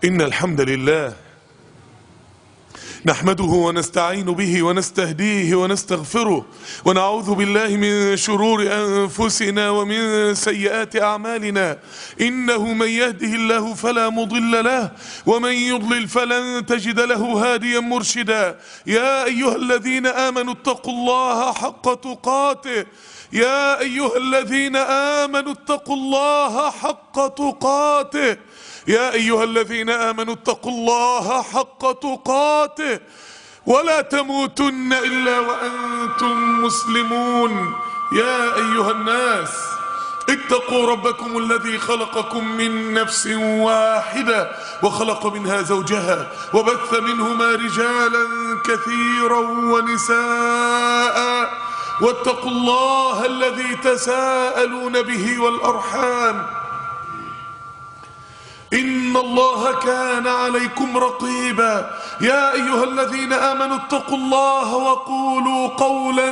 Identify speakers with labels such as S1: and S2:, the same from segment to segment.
S1: إن الحمد لله نحمده ونستعين به ونستهديه ونستغفره ونعوذ بالله من شرور أنفسنا ومن سيئات أعمالنا إنه من يهده الله فلا مضل له ومن يضلل فلن تجد له هاديا مرشدا يا أيها الذين آمنوا اتقوا الله حق تقاته يا أيها الذين آمنوا اتقوا الله حق تقاته يا أيها الذين آمنوا اتقوا الله حق تقاته ولا تموتن إلا وأنتم مسلمون يا أيها الناس اتقوا ربكم الذي خلقكم من نفس واحدة وخلق منها زوجها وبث منهما رجالا كثيرا ونساء واتقوا الله الذي تساءلون به والأرحام إن الله كان عليكم رقيبا يا أيها الذين آمنوا اتقوا الله وقولوا قولا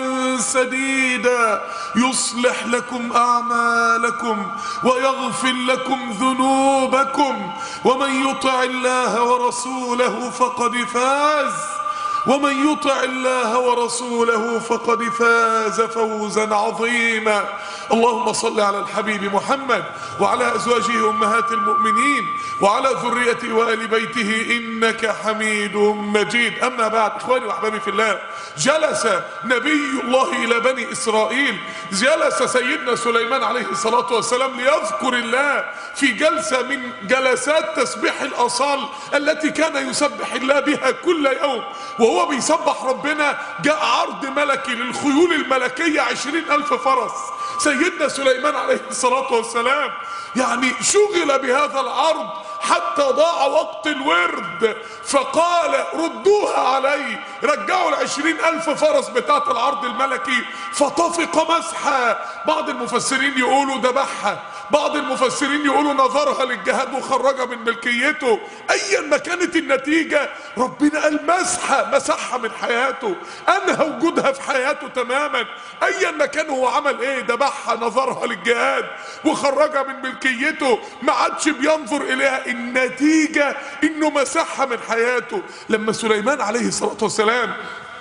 S1: سديدا يصلح لكم أعمالكم ويغفر لكم ذنوبكم ومن يطع الله ورسوله فقد فاز ومن يطع الله ورسوله فقد فاز فوزا عظيما اللهم صل على الحبيب محمد وعلى ازواجه امهات المؤمنين وعلى ذريته وال بيته انك حميد مجيد اما بعد اخواني واحبابي في الله جلس نبي الله الى بني اسرائيل جلس سيدنا سليمان عليه الصلاه والسلام ليذكر الله في جلسه من جلسات تسبيح الاصال التي كان يسبح الله بها كل يوم وهو بيسبح ربنا جاء عرض ملكي للخيول الملكية عشرين ألف فرس سيدنا سليمان عليه الصلاة والسلام يعني شغل بهذا العرض حتى ضاع وقت الورد فقال ردوها علي رجعوا العشرين ألف فرس بتاعت العرض الملكي فطفق مسحا بعض المفسرين يقولوا ذبحها بعض المفسرين يقولوا نظرها للجهاد وخرجها من ملكيته ايا ما كانت النتيجة ربنا قال مسحة مسحها من حياته انهى وجودها في حياته تماما ايا ما كان هو عمل ايه ذبحها نظرها للجهاد وخرجها من ملكيته ما عادش بينظر اليها النتيجة انه مسحها من حياته لما سليمان عليه الصلاة والسلام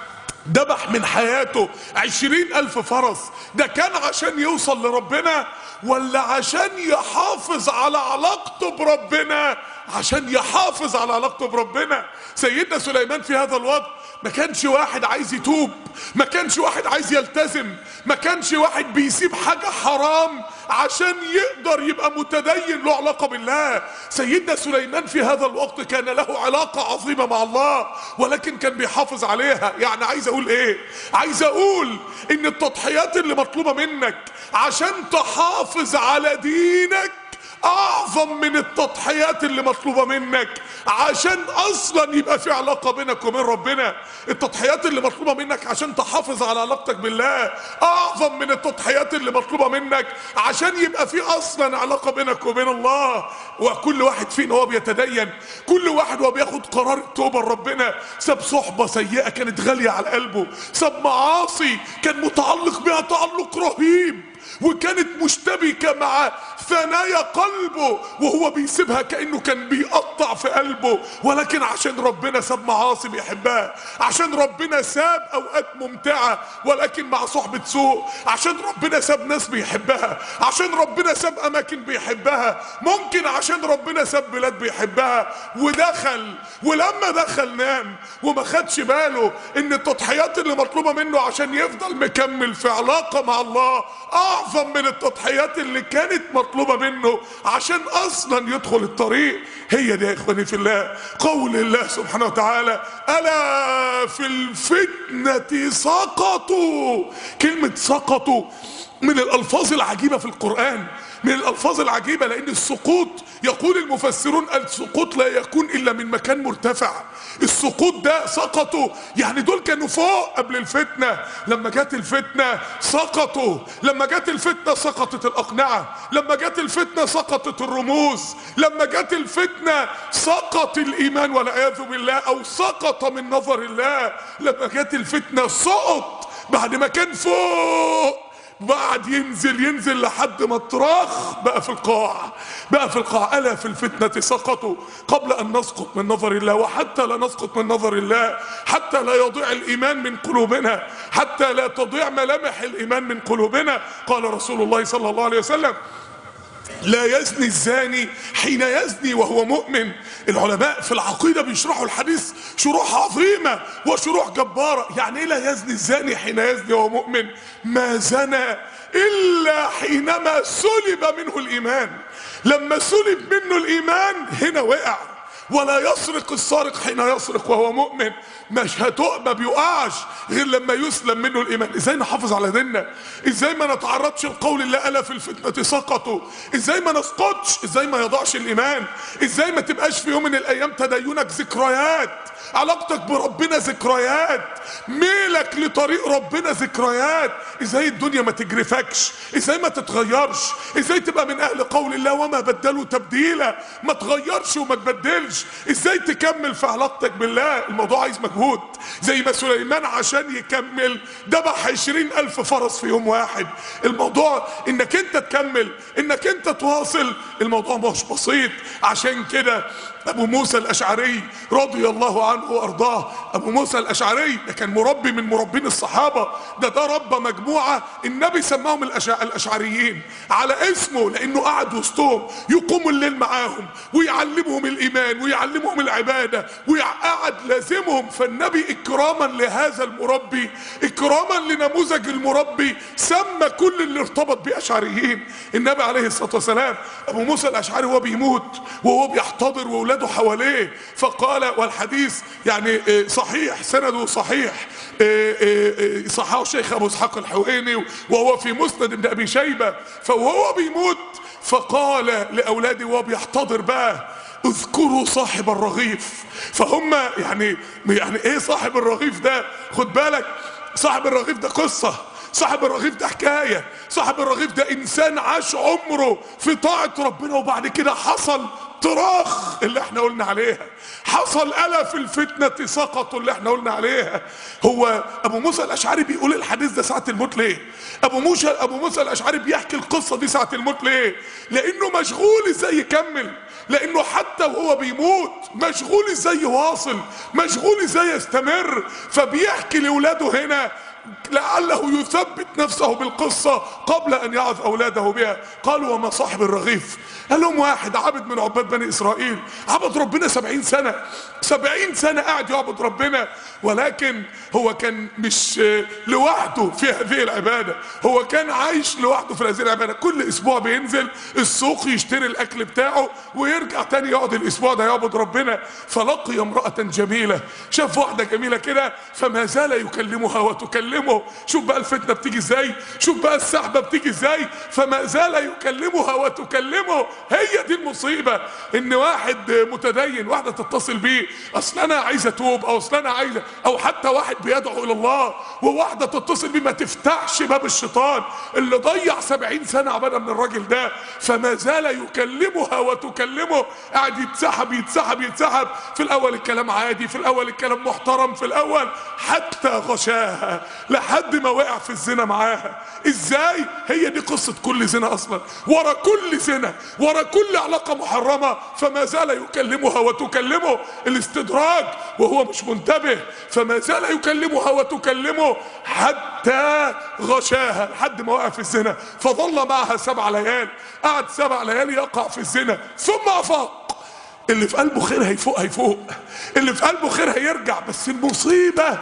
S1: ذبح من حياته عشرين ألف فرس ده كان عشان يوصل لربنا ولا عشان يحافظ على علاقته بربنا عشان يحافظ على علاقته بربنا سيدنا سليمان في هذا الوقت ما كانش واحد عايز يتوب ما كانش واحد عايز يلتزم ما كانش واحد بيسيب حاجة حرام عشان يقدر يبقى متدين له علاقة بالله سيدنا سليمان في هذا الوقت كان له علاقة عظيمة مع الله ولكن كان بيحافظ عليها يعني عايز اقول ايه عايز اقول ان التضحيات اللي مطلوبة منك عشان تحافظ على دينك اعظم من التضحيات اللي مطلوبة منك عشان اصلا يبقى في علاقة بينك وبين ربنا التضحيات اللي مطلوبة منك عشان تحافظ على علاقتك بالله اعظم من التضحيات اللي مطلوبة منك عشان يبقى في اصلا علاقة بينك وبين الله وكل واحد فينا هو بيتدين كل واحد وهو بياخد قرار التوبة لربنا ساب صحبة سيئة كانت غالية على قلبه ساب معاصي كان متعلق بها تعلق رهيب وكانت مشتبكة مع ثنايا قلبه وهو بيسيبها كأنه كان بيقطع في قلبه ولكن عشان ربنا ساب معاصي بيحبها عشان ربنا ساب أوقات ممتعة ولكن مع صحبة سوء عشان ربنا ساب ناس بيحبها عشان ربنا ساب أماكن بيحبها ممكن عشان ربنا ساب بلاد بيحبها ودخل ولما دخل نام وما خدش باله ان التضحيات اللي مطلوبة منه عشان يفضل مكمل في علاقة مع الله اعظم من التضحيات اللي كانت مطلوبة منه عشان اصلا يدخل الطريق هي دي يا اخواني في الله قول الله سبحانه وتعالى الا في الفتنة سقطوا كلمة سقطوا من الالفاظ العجيبة في القرآن من الالفاظ العجيبة لان السقوط يقول المفسرون السقوط لا يكون الا من مكان مرتفع السقوط ده سقطوا يعني دول كانوا فوق قبل الفتنة لما جت الفتنة سقطوا لما جت الفتنة سقطت الاقنعة لما جت الفتنة سقطت الرموز لما جت الفتنة سقط الايمان والعياذ بالله او سقط من نظر الله لما جت الفتنة سقط بعد ما كان فوق بعد ينزل ينزل لحد ما الطراخ بقى في القاع بقى في القاع ألا في الفتنة سقطوا قبل أن نسقط من نظر الله وحتى لا نسقط من نظر الله حتى لا يضيع الإيمان من قلوبنا حتى لا تضيع ملامح الإيمان من قلوبنا قال رسول الله صلى الله عليه وسلم لا يزني الزاني حين يزني وهو مؤمن العلماء في العقيدة بيشرحوا الحديث شروح عظيمة وشروح جبارة يعني ايه لا يزني الزاني حين يزني وهو مؤمن ما زنى إلا حينما سلب منه الإيمان لما سلب منه الإيمان هنا وقع ولا يسرق السارق حين يسرق وهو مؤمن مش هتق ما بيقعش غير لما يسلم منه الايمان ازاي نحافظ على ديننا ازاي ما نتعرضش لقول الله الا في الفتنه سقطوا ازاي ما نسقطش ازاي ما يضعش الايمان ازاي ما تبقاش في يوم من الايام تدينك ذكريات علاقتك بربنا ذكريات ميلك لطريق ربنا ذكريات ازاي الدنيا ما تجرفكش ازاي ما تتغيرش ازاي تبقى من اهل قول الله وما بدلوا تبديلا ما تغيرش وما تبدلش ازاي تكمل في علاقتك بالله الموضوع عايز مجهود زي ما سليمان عشان يكمل ذبح عشرين الف فرس في يوم واحد الموضوع انك انت تكمل انك انت تواصل الموضوع مش بسيط عشان كده ابو موسى الاشعري رضي الله عنه وارضاه ابو موسى الاشعري ده كان مربي من مربين الصحابه ده ده ربى مجموعه النبي سماهم الأشع... الاشعريين على اسمه لانه قعد وسطهم يقوم الليل معاهم ويعلمهم الايمان ويعلمهم العباده ويقعد لازمهم فالنبي اكراما لهذا المربي اكراما لنموذج المربي سمى كل اللي ارتبط باشعريين النبي عليه الصلاه والسلام ابو موسى الاشعري وهو بيموت وهو بيحتضر واولاده حواليه فقال والحديث يعني آه، صحيح سنده صحيح آه، آه، آه، صححه الشيخ ابو اسحاق الحويني وهو في مسند ابن ابي شيبه فوهو بيموت فقال لاولاده وهو بيحتضر بقى اذكروا صاحب الرغيف فهم يعني يعني ايه صاحب الرغيف ده خد بالك صاحب الرغيف ده قصه صاحب الرغيف ده حكايه صاحب الرغيف ده انسان عاش عمره في طاعه ربنا وبعد كده حصل طراخ اللي احنا قلنا عليها حصل ألا في الفتنة سقطوا اللي احنا قلنا عليها هو أبو موسى الأشعري بيقول الحديث ده ساعة الموت ليه أبو موسى أبو موسى الأشعري بيحكي القصة دي ساعة الموت ليه لأنه مشغول ازاي يكمل لأنه حتى وهو بيموت مشغول ازاي يواصل مشغول ازاي يستمر فبيحكي لأولاده هنا لعله يثبت نفسه بالقصة قبل أن يعظ أولاده بها قالوا وما صاحب الرغيف قال لهم واحد عبد من عباد بني إسرائيل عبد ربنا سبعين سنة سبعين سنة قاعد يعبد ربنا ولكن هو كان مش لوحده في هذه العبادة هو كان عايش لوحده في هذه العبادة كل أسبوع بينزل السوق يشتري الأكل بتاعه ويرجع تاني يقعد الأسبوع ده يعبد ربنا فلقي امرأة جميلة شاف واحدة جميلة كده فما زال يكلمها وتكلمه شوف بقى الفتنة بتيجي ازاي شوف بقى السحبة بتيجي ازاي فما زال يكلمها وتكلمه هي دي المصيبة ان واحد متدين واحدة تتصل بيه اصل انا عايز اتوب او اصل انا عايز او حتى واحد بيدعو الى الله وواحدة تتصل بيه ما تفتحش باب الشيطان اللي ضيع سبعين سنة عبادة من الراجل ده فما زال يكلمها وتكلمه قاعد يتسحب يتسحب يتسحب في الاول الكلام عادي في الاول الكلام محترم في الاول حتى غشاها لحد ما وقع في الزنا معاها ازاي هي دي قصة كل زنا اصلا ورا كل زنا ورا كل علاقة محرمة فما زال يكلمها وتكلمه الاستدراج وهو مش منتبه فما زال يكلمها وتكلمه حتى غشاها لحد ما وقع في الزنا فظل معها سبع ليال قعد سبع ليال يقع في الزنا ثم افاق اللي في قلبه خير هيفوق هيفوق اللي في قلبه خير هيرجع بس المصيبة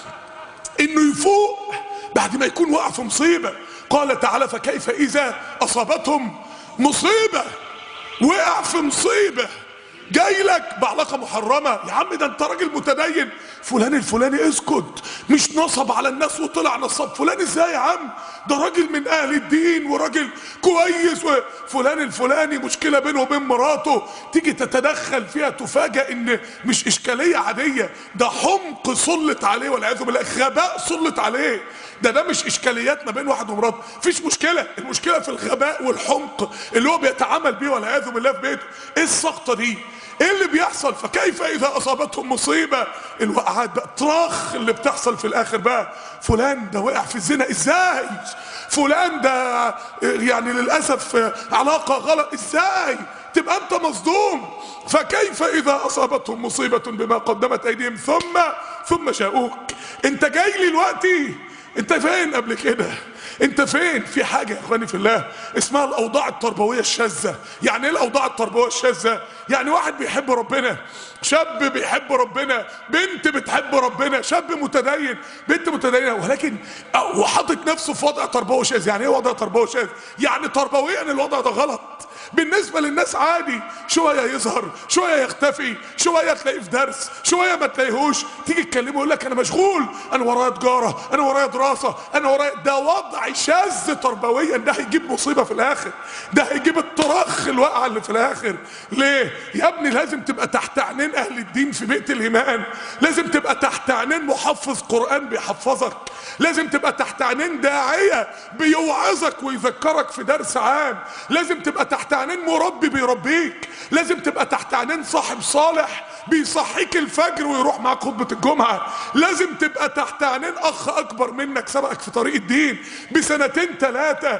S1: انه يفوق بعد ما يكون وقع في مصيبة قال تعالى فكيف اذا اصابتهم مصيبة وقع في مصيبة جاي لك بعلاقة محرمة يا عم ده انت راجل متدين فلان الفلاني اسكت مش نصب على الناس وطلع نصب فلان ازاي يا عم ده راجل من اهل الدين وراجل كويس وفلان الفلاني مشكلة بينه وبين مراته تيجي تتدخل فيها تفاجأ ان مش اشكالية عادية ده حمق سلط عليه والعياذ بالله غباء سلط عليه ده ده مش اشكاليات ما بين واحد ومراته مفيش مشكله المشكله في الغباء والحمق اللي هو بيتعامل بيه والعياذ بالله في بيته ايه السقطه دي ايه اللي بيحصل فكيف اذا اصابتهم مصيبه الوقعات بقى طراخ اللي بتحصل في الاخر بقى فلان ده وقع في الزنا ازاي فلان ده يعني للاسف علاقه غلط ازاي تبقى انت مصدوم فكيف اذا اصابتهم مصيبه بما قدمت ايديهم ثم ثم جاءوك انت جاي لي دلوقتي انت فين قبل كده انت فين في حاجة يا اخواني في الله اسمها الاوضاع التربوية الشاذة يعني ايه الاوضاع التربوية الشاذة يعني واحد بيحب ربنا شاب بيحب ربنا بنت بتحب ربنا شاب متدين بنت متدينة ولكن وحاطط نفسه في وضع تربوي شاذ يعني ايه وضع تربوي شاذ يعني تربويا الوضع ده غلط بالنسبة للناس عادي شوية يظهر شوية يختفي شوية تلاقيه في درس شوية ما تلاقيهوش تيجي تكلمه يقول لك انا مشغول انا ورايا تجارة انا ورايا دراسة انا ورايا ده وضع شاذ تربويا ده هيجيب مصيبة في الاخر ده هيجيب الطرخ الواقعة اللي في الاخر ليه يا ابني لازم تبقى تحت عينين اهل الدين في بيت الايمان لازم تبقى تحت عينين محفظ قرآن بيحفظك لازم تبقى تحت عينين داعية بيوعظك ويذكرك في درس عام لازم تبقى تحت عينين مربي بيربيك لازم تبقى تحت عينين صاحب صالح بيصحيك الفجر ويروح معاك خطبة الجمعة لازم تبقى تحت عينين اخ اكبر منك سبقك في طريق الدين بسنتين ثلاثة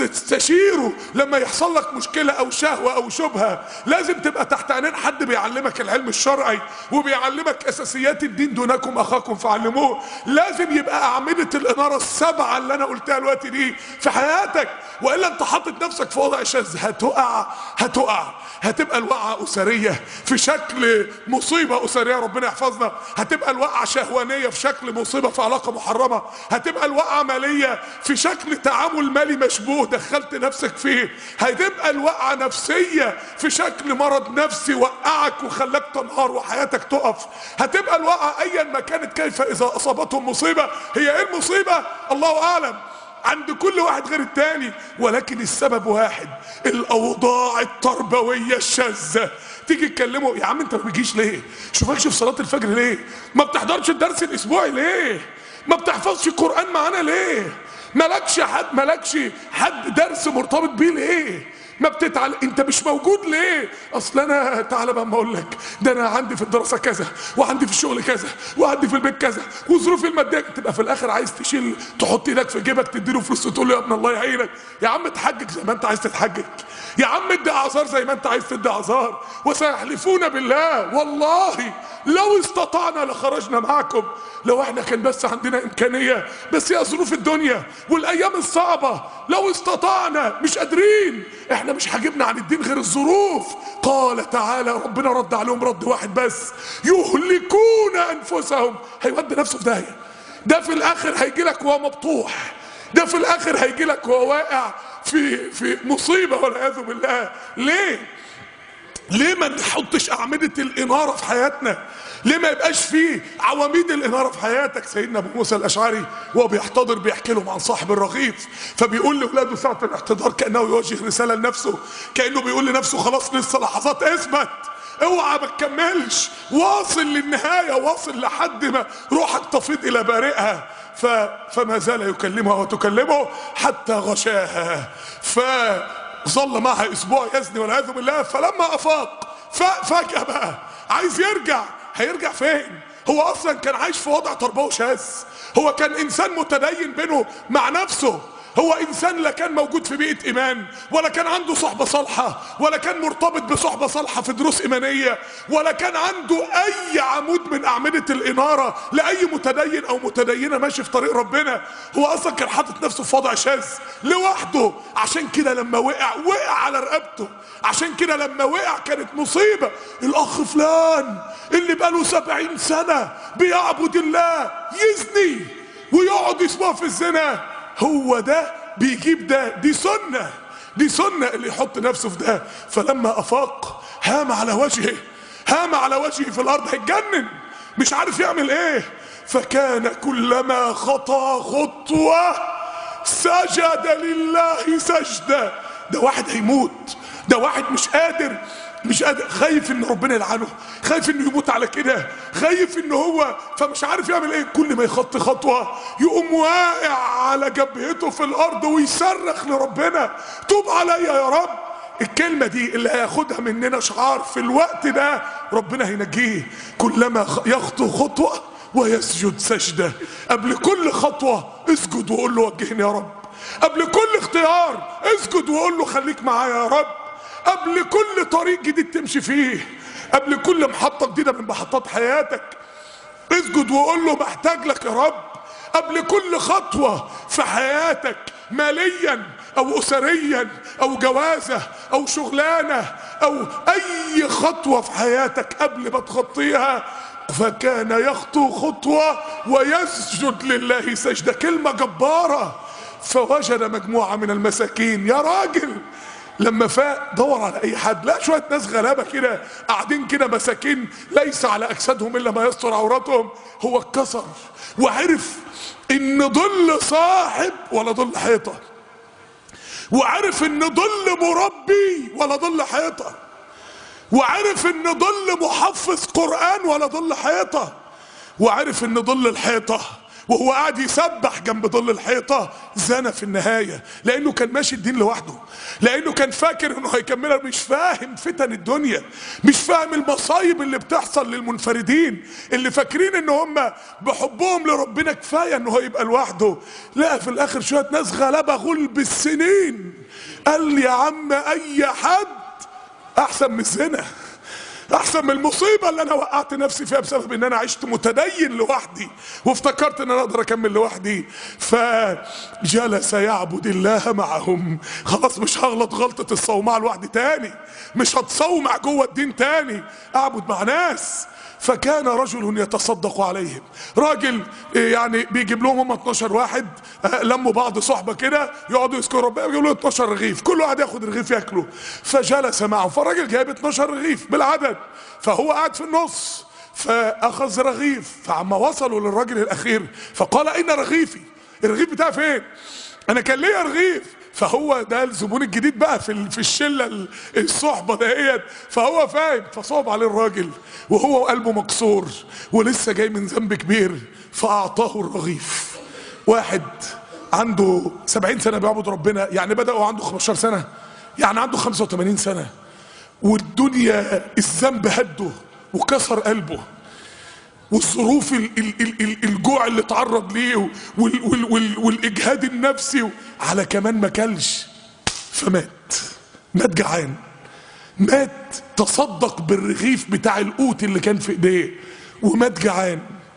S1: تستشيره لما يحصل لك مشكلة او شهوة او شبهة لازم تبقى تحت عينين حد بيعلمك العلم الشرعي وبيعلمك اساسيات الدين دونكم اخاكم فعلموه لازم يبقى اعمدة الانارة السبعة اللي انا قلتها دلوقتي دي في حياتك والا انت حاطط نفسك في وضع شاذ هتقع هتقع هتبقى الوقعة اسرية في شكل مصيبة أسرية ربنا يحفظنا هتبقى الوقعة شهوانية في شكل مصيبة في علاقة محرمة هتبقى الوقعة مالية في شكل تعامل مالي مشبوه دخلت نفسك فيه هتبقى الوقعة نفسية في شكل مرض نفسي وقعك وخلاك تنهار وحياتك تقف هتبقى الوقعة أيا ما كانت كيف إذا أصابتهم مصيبة هي إيه المصيبة الله أعلم عند كل واحد غير التاني ولكن السبب واحد الاوضاع التربويه الشاذه تيجي تكلمه يا عم انت ما بتجيش ليه شوفكش في صلاه الفجر ليه ما بتحضرش الدرس الاسبوعي ليه ما بتحفظش القران معانا ليه مالكش حد مالكش حد درس مرتبط بيه ليه ما بتتعلم انت مش موجود ليه اصل انا تعالى بقى ما اقول لك ده انا عندي في الدراسه كذا وعندي في الشغل كذا وعندي في البيت كذا وظروفي الماديه تبقى في الاخر عايز تشيل تحط ايدك في جيبك تديله فلوس وتقول له يا ابن الله يعينك يا عم اتحجج زي ما انت عايز تتحجج يا عم ادي اعذار زي ما انت عايز تدي اعذار وسيحلفون بالله والله لو استطعنا لخرجنا معكم لو احنا كان بس عندنا امكانيه بس هي ظروف الدنيا والايام الصعبه لو استطعنا مش قادرين احنا مش حاجبنا عن الدين غير الظروف قال تعالى ربنا رد عليهم رد واحد بس يهلكون انفسهم هيودي نفسه في داهيه ده في الاخر هيجي لك وهو مبطوح ده في الاخر هيجي لك وهو واقع في في مصيبه والعياذ بالله ليه ليه ما نحطش اعمده الاناره في حياتنا ليه ما يبقاش فيه عواميد الاناره في حياتك سيدنا ابو موسى الاشعري وهو بيحتضر بيحكي لهم عن صاحب الرغيف فبيقول لاولاده ساعه الاحتضار كانه يوجه رساله لنفسه كانه بيقول لنفسه خلاص لسه لحظات اثبت اوعى ما تكملش واصل للنهايه واصل لحد ما روحك تفيض الى بارئها ف... فما زال يكلمها وتكلمه حتى غشاها فظل معها اسبوع يزني والعياذ بالله فلما افاق فجاه بقى عايز يرجع هيرجع فين هو اصلا كان عايش في وضع تربوي شاذ هو كان انسان متدين بينه مع نفسه هو انسان لا كان موجود في بيئه ايمان ولا كان عنده صحبه صالحه ولا كان مرتبط بصحبه صالحه في دروس ايمانيه ولا كان عنده اي عمود من اعمده الاناره لاي متدين او متدينه ماشي في طريق ربنا هو اصلا كان حاطط نفسه في وضع شاذ لوحده عشان كده لما وقع وقع على رقبته عشان كده لما وقع كانت مصيبه الاخ فلان اللي بقاله سبعين سنه بيعبد الله يزني ويقعد اسبوع في الزنا هو ده بيجيب ده دي سنة دي سنة اللي يحط نفسه في ده فلما أفاق هام على وجهه هام على وجهه في الأرض هيتجنن مش عارف يعمل ايه فكان كلما خطى خطوة سجد لله سجدة ده واحد هيموت ده واحد مش قادر مش قادر خايف ان ربنا يلعنه خايف انه يموت على كده خايف ان هو فمش عارف يعمل ايه كل ما يخط خطوه يقوم واقع على جبهته في الارض ويصرخ لربنا توب عليا يا رب الكلمة دي اللي هياخدها مننا شعار في الوقت ده ربنا هينجيه كلما يخطو خطوة ويسجد سجدة قبل كل خطوة اسجد وقول له وجهني يا رب قبل كل اختيار اسجد وقول له خليك معايا يا رب قبل كل طريق جديد تمشي فيه قبل كل محطة جديدة من محطات حياتك اسجد وقول له محتاج لك يا رب قبل كل خطوة في حياتك ماليا او اسريا او جوازة او شغلانة او اي خطوة في حياتك قبل ما تخطيها فكان يخطو خطوة ويسجد لله سجدة كلمة جبارة فوجد مجموعة من المساكين يا راجل لما فاق دور على اي حد لا شويه ناس غلابه كده قاعدين كده مساكين ليس على اجسادهم الا ما يستر عوراتهم هو اتكسر وعرف ان ظل صاحب ولا ظل حيطه وعرف ان ظل مربي ولا ظل حيطه وعرف ان ظل محفظ قران ولا ظل حيطه وعرف ان ظل الحيطه وهو قاعد يسبح جنب ظل الحيطة زنى في النهاية لأنه كان ماشي الدين لوحده لأنه كان فاكر أنه هيكملها مش فاهم فتن الدنيا مش فاهم المصايب اللي بتحصل للمنفردين اللي فاكرين أن هم بحبهم لربنا كفاية أنه هيبقى لوحده لا في الآخر شوية ناس غلبة غلب السنين قال يا عم أي حد أحسن من الزنا احسن من المصيبه اللي انا وقعت نفسي فيها بسبب ان انا عشت متدين لوحدي وافتكرت ان انا اقدر اكمل لوحدي فجلس يعبد الله معهم خلاص مش هغلط غلطه الصومعه لوحدي تاني مش هتصومع جوه الدين تاني اعبد مع ناس فكان رجل يتصدق عليهم راجل يعني بيجيب لهم هم 12 واحد لموا بعض صحبة كده يقعدوا يذكروا ربنا يجيب لهم 12 رغيف كل واحد ياخد رغيف ياكله فجلس معهم فالراجل جايب 12 رغيف بالعدد فهو قاعد في النص فاخذ رغيف فعما وصلوا للراجل الاخير فقال اين رغيفي الرغيف بتاعي فين انا كان ليا رغيف فهو ده الزبون الجديد بقى في في الشله الصحبه دهيت فهو فاهم فصعب عليه الراجل وهو قلبه مكسور ولسه جاي من ذنب كبير فاعطاه الرغيف واحد عنده 70 سنه بيعبد ربنا يعني بدا وعنده 15 سنه يعني عنده 85 سنه والدنيا الذنب هده وكسر قلبه والظروف ال ال ال ال الجوع اللي اتعرض ليه وال وال وال والاجهاد النفسي على كمان ما كلش فمات مات جعان مات تصدق بالرغيف بتاع القوت اللي كان في ايديه ومات جعان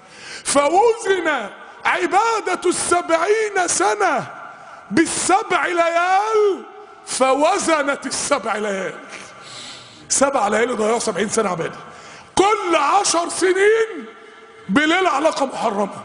S1: فوزن عبادة السبعين سنة بالسبع ليال فوزنت السبع ليال سبع ليالي ضيعوا سبعين سنة عبادة كل عشر سنين بليلة علاقة محرمة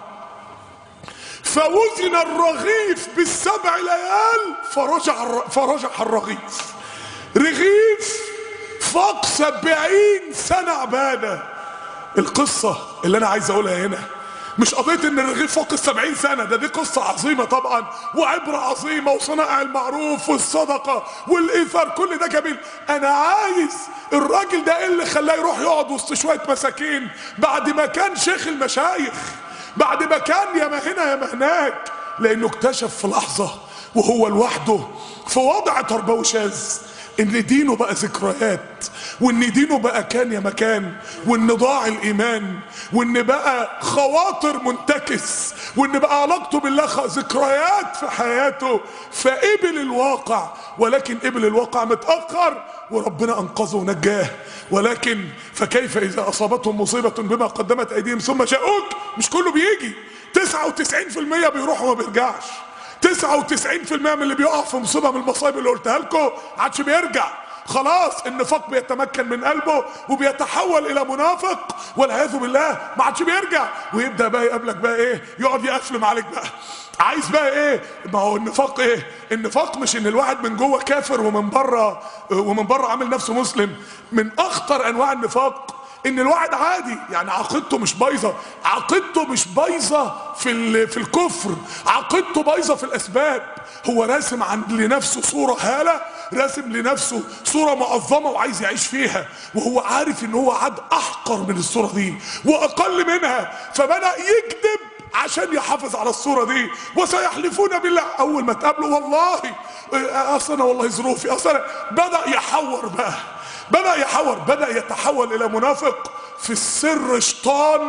S1: فوزن الرغيف بالسبع ليال فرجع فرجع الرغيف رغيف فوق سبعين سنة عبادة القصة اللي أنا عايز أقولها هنا مش قضية ان الرغيف فوق السبعين سنة ده دي قصة عظيمة طبعا وعبرة عظيمة وصنائع المعروف والصدقة والإيثار كل ده جميل أنا عايز الراجل ده إيه اللي خلاه يروح يقعد وسط شوية مساكين بعد ما كان شيخ المشايخ بعد ما كان يا ما هنا يا ما هناك لأنه اكتشف في لحظة وهو لوحده في وضع تربوي شاذ ان دينه بقى ذكريات وان دينه بقى كان يا مكان وان ضاع الايمان وان بقى خواطر منتكس وان بقى علاقته بالله خ- ذكريات في حياته فقبل الواقع ولكن قبل الواقع متاخر وربنا انقذه ونجاه ولكن فكيف اذا اصابتهم مصيبه بما قدمت ايديهم ثم جاءوك مش كله بيجي 99% بيروح وما بيرجعش 99% من اللي بيقع في مصيبه من المصايب اللي قلتها لكم عادش بيرجع خلاص النفاق بيتمكن من قلبه وبيتحول الى منافق والعياذ بالله ما عادش بيرجع ويبدا بقى يقابلك بقى ايه يقعد يقفلم عليك بقى عايز بقى ايه ما هو النفاق ايه النفاق مش ان الواحد من جوه كافر ومن بره ومن بره عامل نفسه مسلم من اخطر انواع النفاق ان الواحد عادي يعني عقيدته مش بايظه عقيدته مش بايظه في ال- في الكفر عقيدته بايظه في الاسباب هو راسم عند لنفسه صوره هاله راسم لنفسه صوره معظمه وعايز يعيش فيها وهو عارف ان هو عاد احقر من الصوره دي واقل منها فبدا يكذب عشان يحافظ على الصوره دي وسيحلفون بالله اول ما تقابله والله إيه، اصل انا والله ظروفي اصل أنا بدا يحور بقى بدأ يحور بدأ يتحول إلى منافق في السر شيطان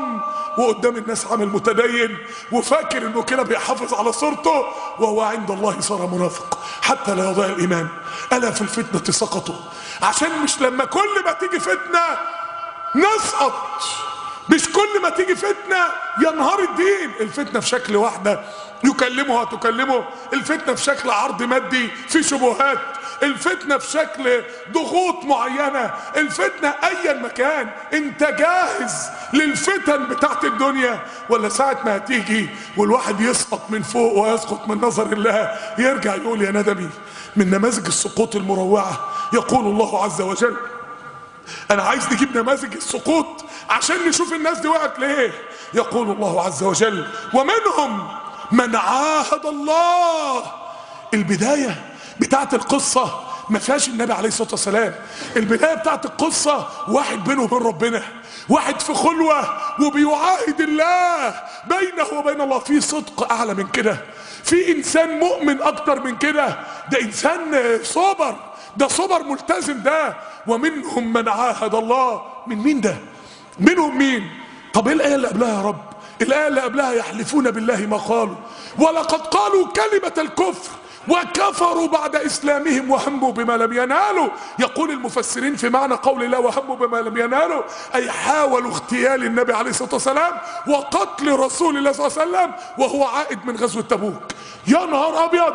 S1: وقدام الناس عامل متدين وفاكر انه كده بيحافظ على صورته وهو عند الله صار منافق حتى لا يضيع الايمان الا في الفتنه سقطوا عشان مش لما كل ما تيجي فتنه نسقط مش كل ما تيجي فتنة ينهار الدين الفتنة في شكل واحدة يكلمها تكلمه الفتنة في شكل عرض مادي في شبهات الفتنة في شكل ضغوط معينة الفتنة ايا مكان انت جاهز للفتن بتاعت الدنيا ولا ساعة ما هتيجي والواحد يسقط من فوق ويسقط من نظر الله يرجع يقول يا ندمي من نماذج السقوط المروعة يقول الله عز وجل انا عايز نجيب نماذج السقوط عشان نشوف الناس دي وقعت ليه يقول الله عز وجل ومنهم من عاهد الله البداية بتاعت القصة ما فيهاش النبي عليه الصلاة والسلام البداية بتاعت القصة واحد بينه وبين ربنا واحد في خلوة وبيعاهد الله بينه وبين الله في صدق أعلى من كده في إنسان مؤمن أكتر من كده ده إنسان صبر ده صبر ملتزم ده ومنهم من عاهد الله من مين ده منهم مين طب ايه الايه اللي قبلها يا رب الايه اللي قبلها يحلفون بالله ما قالوا ولقد قالوا كلمه الكفر وكفروا بعد اسلامهم وهموا بما لم ينالوا يقول المفسرين في معنى قول الله وهموا بما لم ينالوا اي حاولوا اغتيال النبي عليه الصلاه والسلام وقتل رسول الله صلى الله عليه وسلم وهو عائد من غزوه تبوك يا نهار ابيض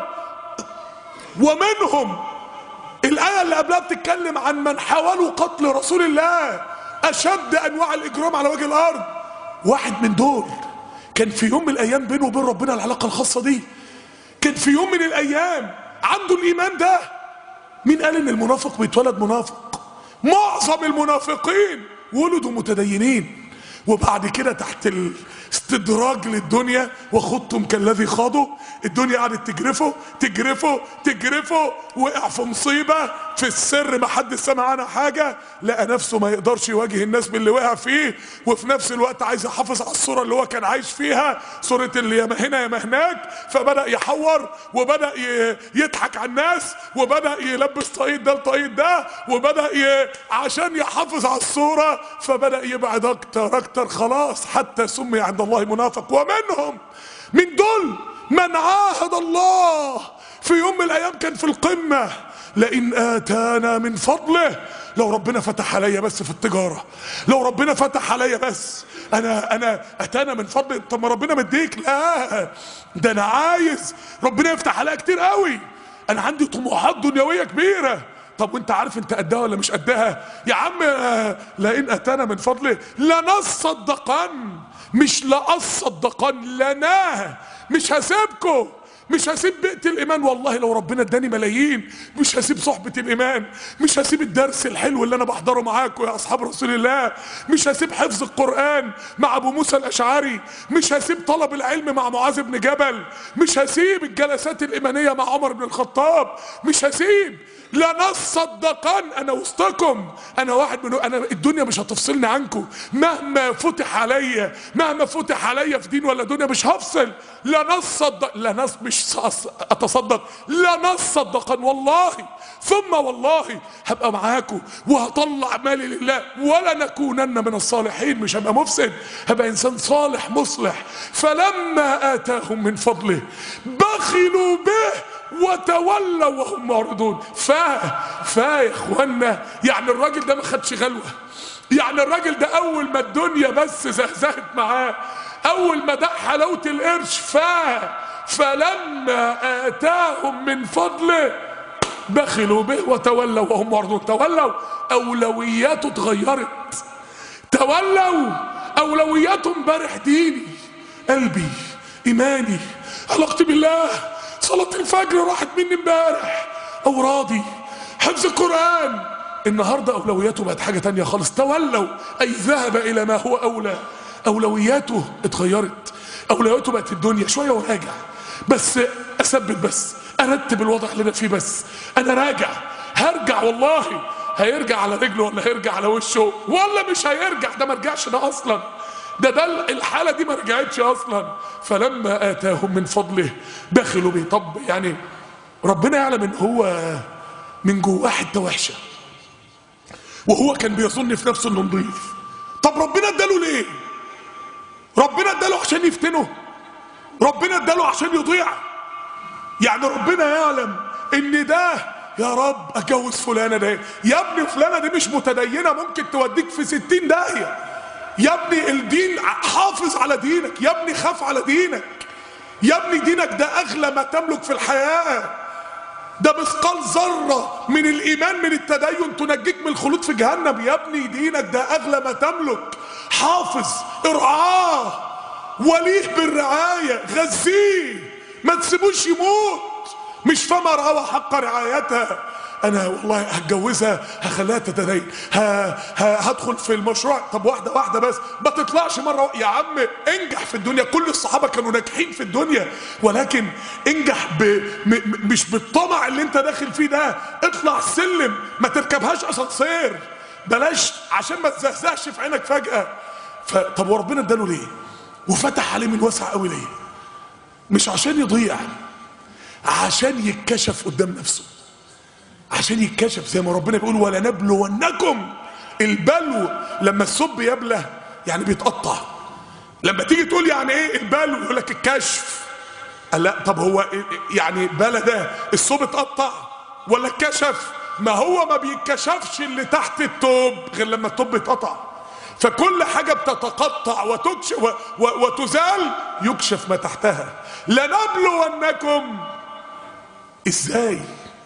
S1: ومنهم الآية اللي قبلها بتتكلم عن من حاولوا قتل رسول الله أشد أنواع الإجرام على وجه الأرض واحد من دول كان في يوم من الأيام بينه وبين ربنا العلاقة الخاصة دي كان في يوم من الأيام عنده الإيمان ده مين قال إن المنافق بيتولد منافق معظم المنافقين ولدوا متدينين وبعد كده تحت الاستدراج للدنيا وخضتم كالذي خاضوا الدنيا قعدت تجرفه تجرفه تجرفه وقع في مصيبة في السر ما حد سمع عنها حاجة لقى نفسه ما يقدرش يواجه الناس باللي وقع فيه وفي نفس الوقت عايز يحافظ على الصورة اللي هو كان عايش فيها صورة اللي يا ما هنا يا ما هناك فبدأ يحور وبدأ يضحك على الناس وبدأ يلبس طاقية ده لطاقية ده وبدأ ي... عشان يحافظ على الصورة فبدأ يبعد أكتر أكتر خلاص حتى سمي عند الله منافق ومنهم من دول من عاهد الله في يوم من الايام كان في القمه لئن اتانا من فضله لو ربنا فتح عليا بس في التجاره لو ربنا فتح عليا بس انا انا اتانا من فضله طب ما ربنا مديك لا ده انا عايز ربنا يفتح عليا كتير قوي انا عندي طموحات دنيويه كبيره طب وانت عارف انت قدها ولا مش قدها يا عم لئن اتانا من فضله لنصدقن مش لاصدقن لنا مش هسيبكم مش هسيب بيئة الإيمان والله لو ربنا اداني ملايين مش هسيب صحبة الإيمان مش هسيب الدرس الحلو اللي أنا بحضره معاكم يا أصحاب رسول الله مش هسيب حفظ القرآن مع أبو موسى الأشعري مش هسيب طلب العلم مع معاذ بن جبل مش هسيب الجلسات الإيمانية مع عمر بن الخطاب مش هسيب لنصدقن انا وسطكم انا واحد من انا الدنيا مش هتفصلني عنكم مهما فتح عليا مهما فتح عليا في دين ولا دنيا مش هفصل لنصدق لنص مش اتصدق لنصدقن والله ثم والله هبقى معاكم وهطلع مالي لله ولا نكونن من الصالحين مش هبقى مفسد هبقى انسان صالح مصلح فلما اتاهم من فضله بخلوا به وتولوا وهم معرضون فا فا يا اخوانا يعني الراجل ده ما خدش غلوه يعني الراجل ده اول ما الدنيا بس زهزهت معاه اول ما دق حلاوه القرش فا فلما اتاهم من فضله بخلوا به وتولوا وهم معرضون تولوا اولوياته اتغيرت تولوا اولوياتهم امبارح ديني قلبي ايماني علاقتي بالله صلاة الفجر راحت مني امبارح اورادي حفظ القرآن النهاردة اولوياته بقت حاجة تانية خالص تولوا اي ذهب الى ما هو اولى اولوياته اتغيرت اولوياته بقت الدنيا شوية وراجع بس اثبت بس ارتب الوضع اللي انا فيه بس انا راجع هرجع والله هيرجع على رجله ولا هيرجع على وشه ولا مش هيرجع ده ما رجعش ده اصلا ده ده الحاله دي ما رجعتش اصلا فلما اتاهم من فضله بخلوا بيه طب يعني ربنا يعلم ان هو من جواه حته وحشه وهو كان بيظن في نفسه انه نضيف طب ربنا اداله ليه ربنا اداله عشان يفتنه ربنا اداله عشان يضيع يعني ربنا يعلم ان ده يا رب اتجوز فلانه ده يا ابني فلانه دي مش متدينه ممكن توديك في ستين داهيه يا ابني الدين حافظ على دينك يا ابني خاف على دينك يا ابني دينك ده اغلى ما تملك في الحياه ده مثقال ذره من الايمان من التدين تنجيك من الخلود في جهنم يا ابني دينك ده اغلى ما تملك حافظ ارعاه وليه بالرعايه غذيه ما تسيبوش يموت مش فما رعاها حق رعايتها انا والله هتجوزها هخليها تتدين ه... ه... هدخل في المشروع طب واحده واحده بس ما تطلعش مره و... يا عم انجح في الدنيا كل الصحابه كانوا ناجحين في الدنيا ولكن انجح ب... م... م- مش بالطمع اللي انت داخل فيه ده اطلع السلم ما تركبهاش اسانسير بلاش عشان ما تزهزهش في عينك فجاه ف... طب وربنا اداله ليه وفتح عليه من واسع قوي ليه مش عشان يضيع عشان يتكشف قدام نفسه عشان يتكشف زي ما ربنا بيقول ولنبلونكم البلو لما السب يبلى يعني بيتقطع لما تيجي تقول يعني ايه البلو يقول لك الكشف قال لا طب هو إيه- يعني بلا ده الثوب اتقطع ولا اتكشف ما هو ما بيتكشفش اللي تحت التوب غير لما التوب يتقطع فكل حاجة بتتقطع وتكشف و و وتزال يكشف ما تحتها لنبلونكم ازاي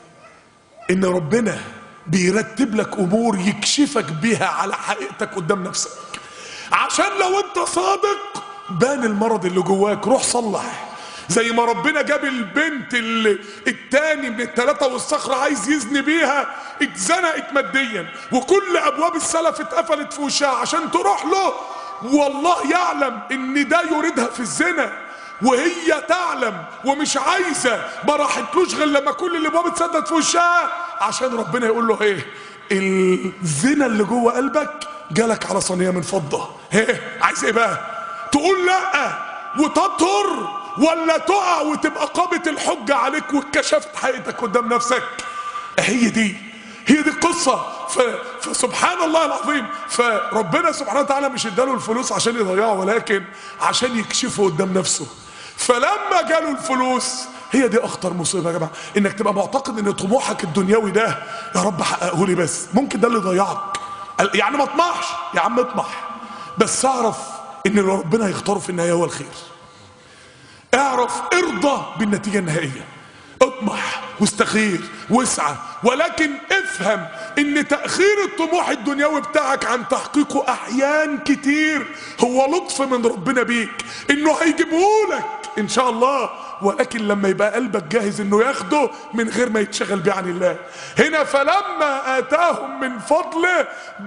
S1: ان ربنا بيرتب لك امور يكشفك بيها على حقيقتك قدام نفسك عشان لو انت صادق بان المرض اللي جواك روح صلح زي ما ربنا جاب البنت اللي التاني من التلاتة والصخرة عايز يزني بيها اتزنقت ماديا وكل ابواب السلف اتقفلت في وشها عشان تروح له والله يعلم ان ده يريدها في الزنا وهي تعلم ومش عايزه ما راحتلوش غير لما كل الابواب اتسدت في وشها عشان ربنا يقول له ايه الزنا اللي جوه قلبك جالك على صينيه من فضه ايه عايز ايه بقى تقول لا وتطهر ولا تقع وتبقى قامت الحجه عليك واتكشفت حقيقتك قدام نفسك هي دي هي دي القصة ف... فسبحان الله العظيم فربنا سبحانه وتعالى مش اداله الفلوس عشان يضيعه ولكن عشان يكشفه قدام نفسه فلما جاله الفلوس هي دي اخطر مصيبه يا جماعه انك تبقى معتقد ان طموحك الدنيوي ده يا رب حققه لي بس ممكن ده اللي يضيعك قال- يعني ما اطمحش يا عم اطمح بس اعرف ان اللي ربنا هيختاره في النهايه هو الخير اعرف ارضى بالنتيجة النهائية اطمح واستخير واسعى ولكن افهم ان تأخير الطموح الدنيوي بتاعك عن تحقيقه احيان كتير هو لطف من ربنا بيك انه هيجيبهولك ان شاء الله ولكن لما يبقى قلبك جاهز انه ياخده من غير ما يتشغل بيه عن الله هنا فلما اتاهم من فضله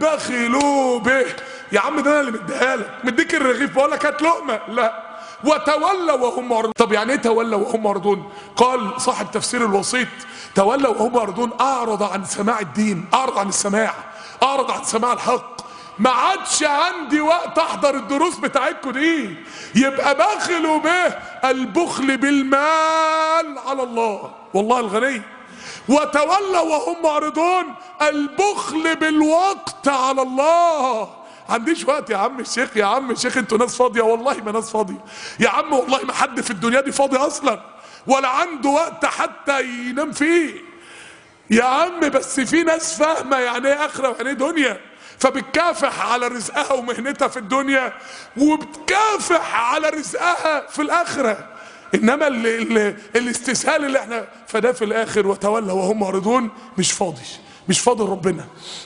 S1: بخلوا به يا عم ده انا اللي مديها لك مديك الرغيف بقول لك هات لقمه لا وتولوا وهم معرضون طب يعني ايه تولوا وهم معرضون قال صاحب تفسير الوسيط تولوا وهم معرضون اعرض عن سماع الدين اعرض عن السماع اعرض عن سماع الحق ما عادش عندي وقت احضر الدروس بتاعتكم دي يبقى بخلوا به البخل بالمال على الله والله الغني وتولوا وهم معرضون البخل بالوقت على الله عنديش وقت يا عم الشيخ يا عم الشيخ انتوا ناس فاضيه والله ما ناس فاضيه يا عم والله ما حد في الدنيا دي فاضي اصلا ولا عنده وقت حتى ينام فيه يا عم بس في ناس فاهمه يعني ايه اخره ويعني ايه دنيا فبتكافح على رزقها ومهنتها في الدنيا وبتكافح على رزقها في الاخره انما ال ال الاستسهال اللي احنا فده في الاخر وتولى وهم معرضون مش فاضي مش فاضي ربنا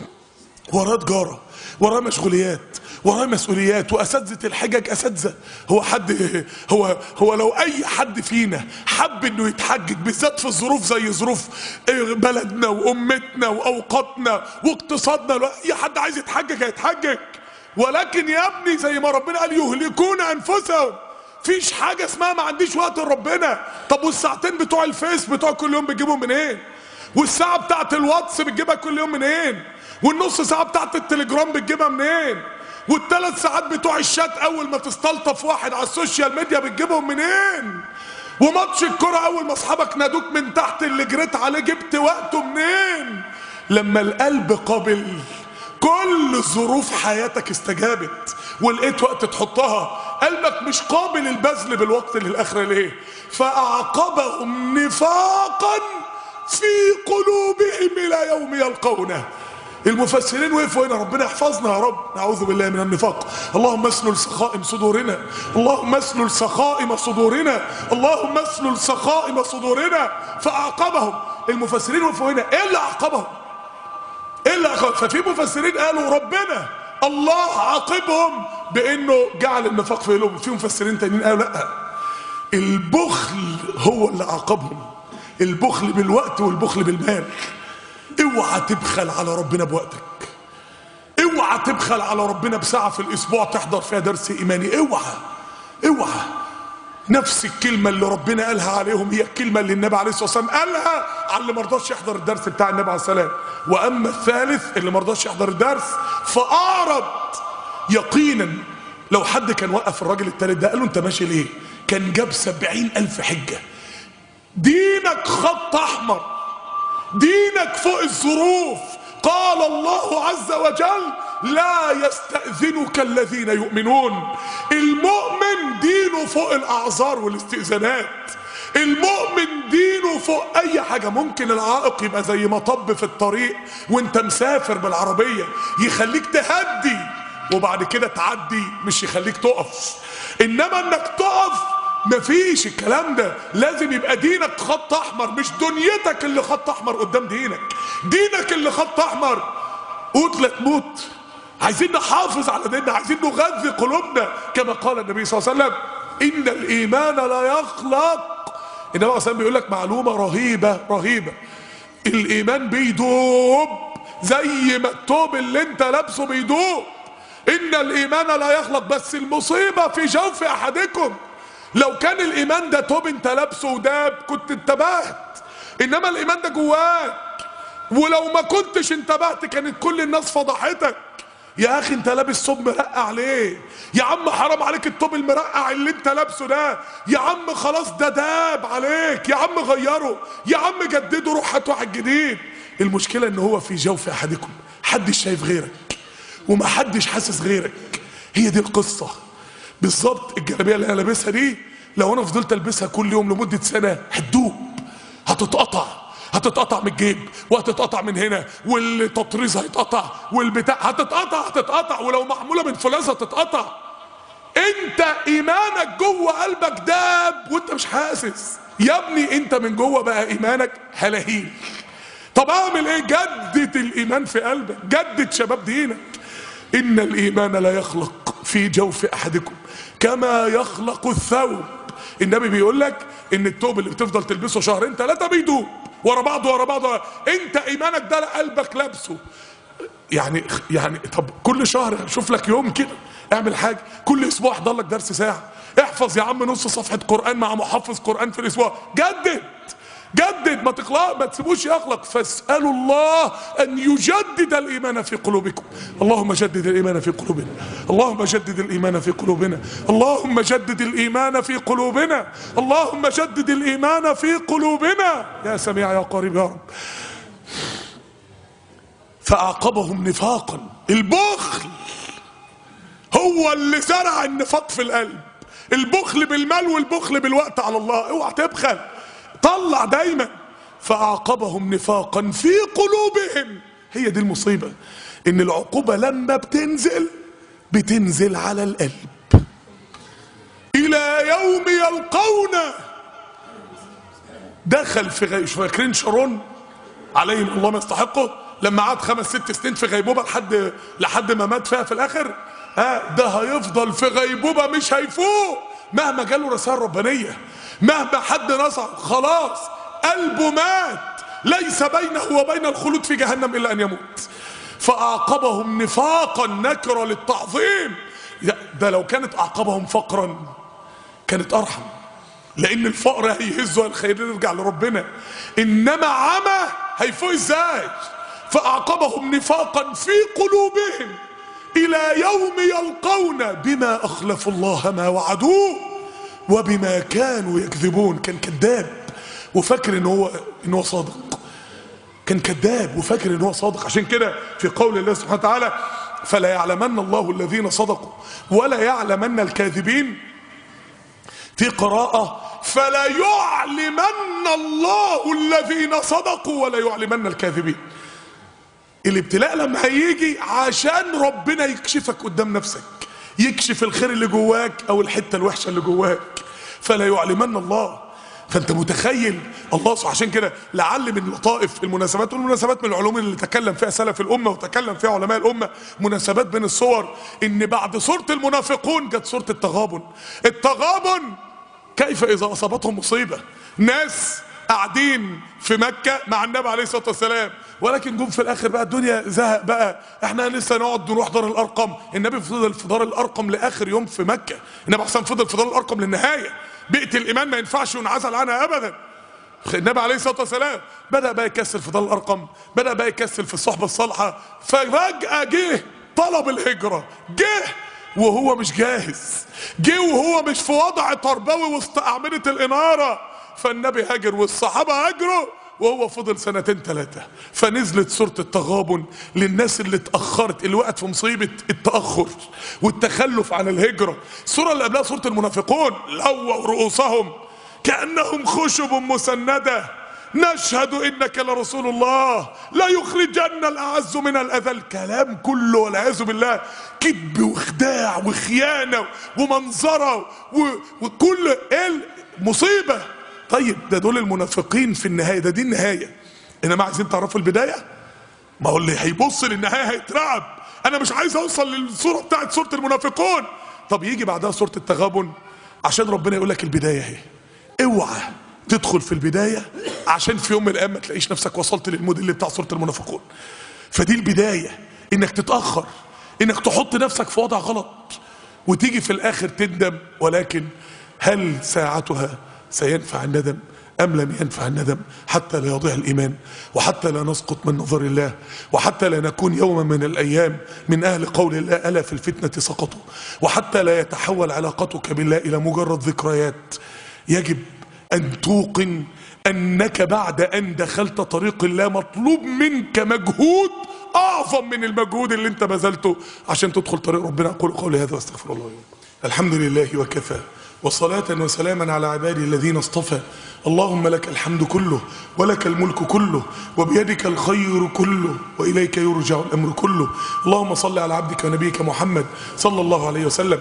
S1: وراه تجاره وراه مشغوليات وراه مسؤوليات واساتذه الحجج اساتذه هو حد هو هو لو اي حد فينا حب انه يتحجج بالذات في الظروف زي ظروف بلدنا وامتنا واوقاتنا واقتصادنا لو اي حد عايز يتحجج هيتحجج ولكن يا ابني زي ما ربنا قال يهلكون انفسهم فيش حاجه اسمها ما عنديش وقت لربنا طب والساعتين بتوع الفيس بتوع كل يوم بتجيبهم منين والساعه بتاعت الواتس بتجيبها كل يوم منين والنص ساعه بتاعت التليجرام بتجيبها منين والثلاث ساعات بتوع الشات اول ما تستلطف واحد على السوشيال ميديا بتجيبهم منين وماتش الكرة اول ما اصحابك نادوك من تحت اللي جريت عليه جبت وقته منين لما القلب قابل كل ظروف حياتك استجابت ولقيت وقت تحطها قلبك مش قابل للبذل بالوقت للاخره ليه فاعقبهم نفاقا في قلوبهم الى يوم يلقونه المفسرين وقفوا هنا ربنا يحفظنا يا رب نعوذ بالله من النفاق اللهم اسلل سخائم صدورنا اللهم اسلل سخائم صدورنا اللهم اسلل سخائم صدورنا فاعقبهم المفسرين وقفوا هنا ايه اللي اعقبهم ايه اللي اعقبهم ففي مفسرين قالوا ربنا الله عاقبهم بانه جعل النفاق في قلوبهم في مفسرين تانيين قالوا لا البخل هو اللي عاقبهم البخل بالوقت والبخل بالمال اوعى تبخل على ربنا بوقتك اوعى تبخل على ربنا بساعة في الاسبوع تحضر فيها درس ايماني اوعى اوعى نفس الكلمة اللي ربنا قالها عليهم هي الكلمة اللي النبي عليه الصلاة والسلام قالها على اللي مرضاش يحضر الدرس بتاع النبي عليه السلام واما الثالث اللي مرضاش يحضر الدرس فاعرض يقينا لو حد كان وقف الراجل التالت ده قال له انت ماشي ليه كان جاب سبعين الف حجة دينك خط احمر دينك فوق الظروف قال الله عز وجل لا يستأذنك الذين يؤمنون المؤمن دينه فوق الأعذار والاستئذانات المؤمن دينه فوق أي حاجة ممكن العائق يبقى زي مطب في الطريق وانت مسافر بالعربية يخليك تهدي وبعد كده تعدي مش يخليك تقف انما انك تقف مفيش الكلام ده لازم يبقى دينك خط احمر مش دنيتك اللي خط احمر قدام دينك دينك اللي خط احمر قوت لا تموت عايزين نحافظ على ديننا عايزين نغذي قلوبنا كما قال النبي صلى الله عليه وسلم ان الايمان لا يخلق النبي صلى الله بيقول لك معلومه رهيبه رهيبه الايمان بيدوب زي ما التوب اللي انت لابسه بيدوب ان الايمان لا يخلق بس المصيبه في جوف احدكم لو كان الايمان ده توب انت لابسه وداب كنت انتبهت انما الايمان ده جواك ولو ما كنتش انتبهت كانت كل الناس فضحتك يا اخي انت لابس ثوب مرقع ليه يا عم حرام عليك الثوب المرقع اللي انت لابسه ده يا عم خلاص ده داب عليك يا عم غيره يا عم جدده روح هات واحد جديد المشكله ان هو في جوف احدكم حدش شايف غيرك وما حدش حاسس غيرك هي دي القصه بالظبط الجلابيه اللي انا لابسها دي لو انا فضلت البسها كل يوم لمده سنه هتدوب هتتقطع هتتقطع من الجيب وهتتقطع من هنا والتطريز هيتقطع والبتاع هتتقطع هتتقطع ولو معموله من فولاذ هتتقطع انت ايمانك جوه قلبك داب وانت مش حاسس يا ابني انت من جوه بقى ايمانك هلاهيل طب اعمل ايه جدد الايمان في قلبك جدد شباب دينك ان الايمان لا يخلق في جوف احدكم كما يخلق الثوب النبي بيقول لك ان الثوب اللي بتفضل تلبسه شهرين ثلاثه بيدوب ورا بعض ورا بعض ورا. انت ايمانك ده قلبك لابسه يعني يعني طب كل شهر شوف لك يوم كده اعمل حاجه كل اسبوع احضر لك درس ساعه احفظ يا عم نص صفحه قران مع محفظ قران في الاسبوع جدد جدد ما تخلق ما تسيبوش يخلق فاسالوا الله ان يجدد الايمان في قلوبكم اللهم جدد الايمان في قلوبنا اللهم جدد الايمان في قلوبنا اللهم جدد الايمان في قلوبنا اللهم جدد الايمان في قلوبنا يا سميع يا قريب يا رب فاعقبهم نفاقا البخل هو اللي زرع النفاق في القلب البخل بالمال والبخل بالوقت على الله اوعى تبخل طلع دايما فاعقبهم نفاقا في قلوبهم هي دي المصيبه ان العقوبه لما بتنزل بتنزل على القلب الى يوم يلقونه دخل في غي... فاكرين شارون عليهم الله ما يستحقه لما قعد خمس ست سنين في غيبوبه لحد لحد ما مات فيها في الاخر ها ده هيفضل في غيبوبه مش هيفوق مهما جاله رسائل ربانيه مهما حد نصع خلاص قلبه مات ليس بينه وبين الخلود في جهنم الا ان يموت فاعقبهم نفاقا نكره للتعظيم ده لو كانت اعقبهم فقرا كانت ارحم لان الفقر هيهزه الخير يرجع لربنا انما عمى هيفوق ازاي فاعقبهم نفاقا في قلوبهم الى يوم يلقون بما اخلفوا الله ما وعدوه وبما كانوا يكذبون كان كذاب وفاكر ان هو ان هو صادق كان كذاب وفاكر ان هو صادق عشان كده في قول الله سبحانه وتعالى فلا يعلمن الله الذين صدقوا ولا يعلمن الكاذبين في قراءة فلا يعلمن الله الذين صدقوا ولا يعلمن الكاذبين الابتلاء لما هيجي عشان ربنا يكشفك قدام نفسك يكشف الخير اللي جواك او الحتة الوحشة اللي جواك فلا يعلمن الله فانت متخيل الله سبحانه عشان كده لعل من لطائف المناسبات والمناسبات من العلوم اللي تكلم فيها سلف الامه وتكلم فيها علماء الامه مناسبات بين الصور ان بعد سوره المنافقون جت سوره التغابن التغابن كيف اذا اصابتهم مصيبه ناس قاعدين في مكه مع النبي عليه الصلاه والسلام ولكن جم في الاخر بقى الدنيا زهق بقى احنا لسه نقعد نروح دار الارقم النبي فضل في دار الارقم لاخر يوم في مكه النبي حسن فضل في دار الارقم للنهايه بيئه الايمان ما ينفعش ينعزل عنها ابدا النبي عليه الصلاه والسلام بدا بقى يكسل في دار الارقم بدا بقى يكسل في الصحبه الصالحه ففجاه جه طلب الهجره جه وهو مش جاهز جه وهو مش في وضع تربوي وسط اعمده الاناره فالنبي هاجر والصحابه هاجروا وهو فضل سنتين ثلاثة فنزلت سورة التغابن للناس اللي اتأخرت اللي وقعت في مصيبة التأخر والتخلف عن الهجرة السورة اللي قبلها سورة المنافقون لووا رؤوسهم كأنهم خشب مسندة نشهد انك لرسول الله لا يخرجن الاعز من الاذل كلام كله والعياذ بالله كذب وخداع وخيانه ومنظره و... وكل ايه مصيبه طيب ده دول المنافقين في النهايه ده دي النهايه انما عايزين تعرفوا البدايه ما هو اللي هيبص للنهايه هيترعب انا مش عايز اوصل للصوره بتاعت سوره المنافقون طب يجي بعدها سوره التغابن عشان ربنا يقول لك البدايه اهي اوعى تدخل في البدايه عشان في يوم من الايام ما تلاقيش نفسك وصلت للموديل بتاع سوره المنافقون فدي البدايه انك تتاخر انك تحط نفسك في وضع غلط وتيجي في الاخر تندم ولكن هل ساعتها سينفع الندم أم لم ينفع الندم حتى لا يضيع الإيمان وحتى لا نسقط من نظر الله وحتى لا نكون يوما من الأيام من أهل قول الله ألا في الفتنة سقطوا وحتى لا يتحول علاقتك بالله إلى مجرد ذكريات يجب أن توقن أنك بعد أن دخلت طريق الله مطلوب منك مجهود أعظم من المجهود اللي أنت بذلته عشان تدخل طريق ربنا أقول قولي هذا واستغفر الله الحمد لله وكفى وصلاة وسلاما على عبادي الذين اصطفى اللهم لك الحمد كله ولك الملك كله وبيدك الخير كله وإليك يرجع الأمر كله اللهم صل على عبدك ونبيك محمد صلى الله عليه وسلم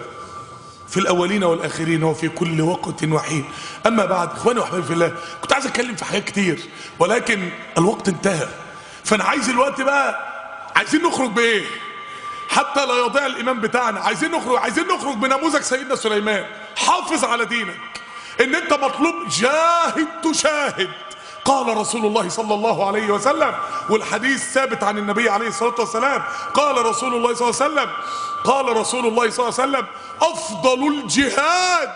S1: في الأولين والآخرين وفي كل وقت وحين أما بعد إخواني وأحبابي في الله كنت عايز أتكلم في حاجات كتير ولكن الوقت انتهى فأنا عايز الوقت بقى عايزين نخرج بإيه حتى لا يضيع الإيمان بتاعنا عايزين نخرج عايزين نخرج بنموذج سيدنا سليمان حافظ على دينك ان انت مطلوب جاهد تشاهد قال رسول الله صلى الله عليه وسلم والحديث ثابت عن النبي عليه الصلاة والسلام قال رسول الله صلى الله عليه وسلم قال رسول الله صلى الله عليه وسلم أفضل الجهاد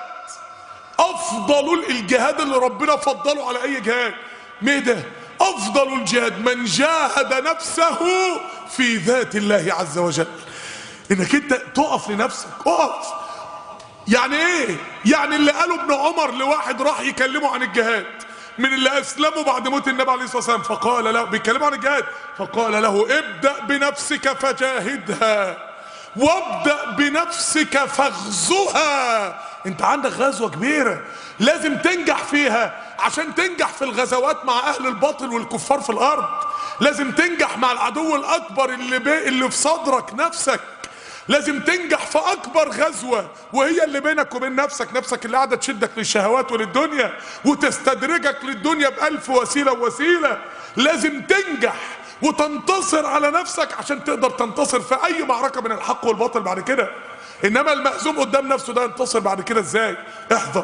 S1: أفضل الجهاد اللي ربنا فضله على أي جهاد مين ده أفضل الجهاد من جاهد نفسه في ذات الله عز وجل إنك أنت تقف لنفسك اقف يعني ايه يعني اللي قاله ابن عمر لواحد راح يكلمه عن الجهاد من اللي اسلموا بعد موت النبي عليه الصلاه والسلام فقال له بيتكلموا عن الجهاد فقال له ابدا بنفسك فجاهدها وابدا بنفسك فاغزها انت عندك غزوه كبيره لازم تنجح فيها عشان تنجح في الغزوات مع اهل الباطل والكفار في الارض لازم تنجح مع العدو الاكبر اللي بي اللي في صدرك نفسك لازم تنجح في اكبر غزوة وهي اللي بينك وبين نفسك نفسك اللي قاعدة تشدك للشهوات وللدنيا وتستدرجك للدنيا بألف وسيلة ووسيلة لازم تنجح وتنتصر على نفسك عشان تقدر تنتصر في اي معركة من الحق والباطل بعد كده انما المهزوم قدام نفسه ده ينتصر بعد كده ازاي احذر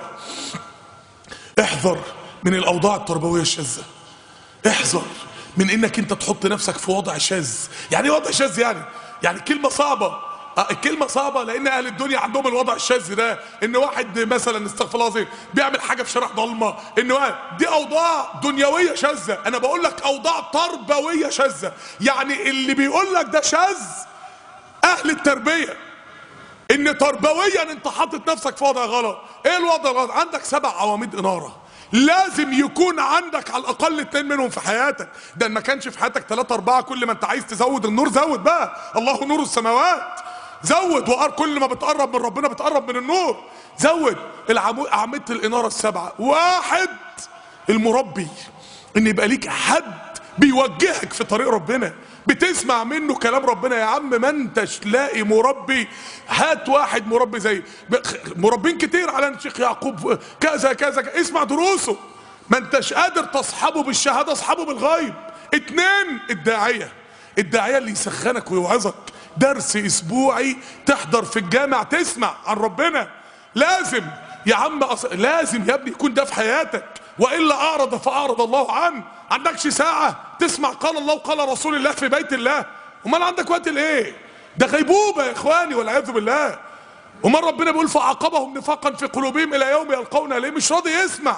S1: احذر من الاوضاع التربوية الشاذة احذر من انك انت تحط نفسك في وضع شاذ يعني ايه وضع شاذ يعني يعني كلمة صعبة الكلمة صعبة لأن أهل الدنيا عندهم الوضع الشاذ ده إن واحد مثلا استغفر الله العظيم بيعمل حاجة في شارع ضلمة إن واحد دي أوضاع دنيوية شاذة أنا بقول لك أوضاع تربوية شاذة يعني اللي بيقول لك ده شاذ أهل التربية إن تربويا أنت حاطط نفسك في وضع غلط إيه الوضع الغلط؟ عندك سبع عواميد إنارة لازم يكون عندك على الاقل اتنين منهم في حياتك ده إن ما كانش في حياتك ثلاثة اربعة كل ما انت عايز تزود النور زود بقى الله نور السماوات زود وقار كل ما بتقرب من ربنا بتقرب من النور زود العمو... اعمده الاناره السبعه واحد المربي ان يبقى ليك حد بيوجهك في طريق ربنا بتسمع منه كلام ربنا يا عم ما انتش لاقي مربي هات واحد مربي زي ب- مربين كتير على الشيخ يعقوب كذا كذا كذا. اسمع دروسه ما انتش قادر تصحبه بالشهاده اصحبه بالغيب اتنين الداعيه الداعيه اللي يسخنك ويوعظك درس اسبوعي تحضر في الجامع تسمع عن ربنا لازم يا عم أص... لازم يا ابني يكون ده في حياتك والا اعرض فاعرض الله عنه عندكش ساعه تسمع قال الله وقال رسول الله في بيت الله امال عندك وقت لايه ده غيبوبه يا اخواني والعياذ بالله امال ربنا بيقول فعاقبهم نفاقا في قلوبهم الى يوم يلقون ليه مش راضي يسمع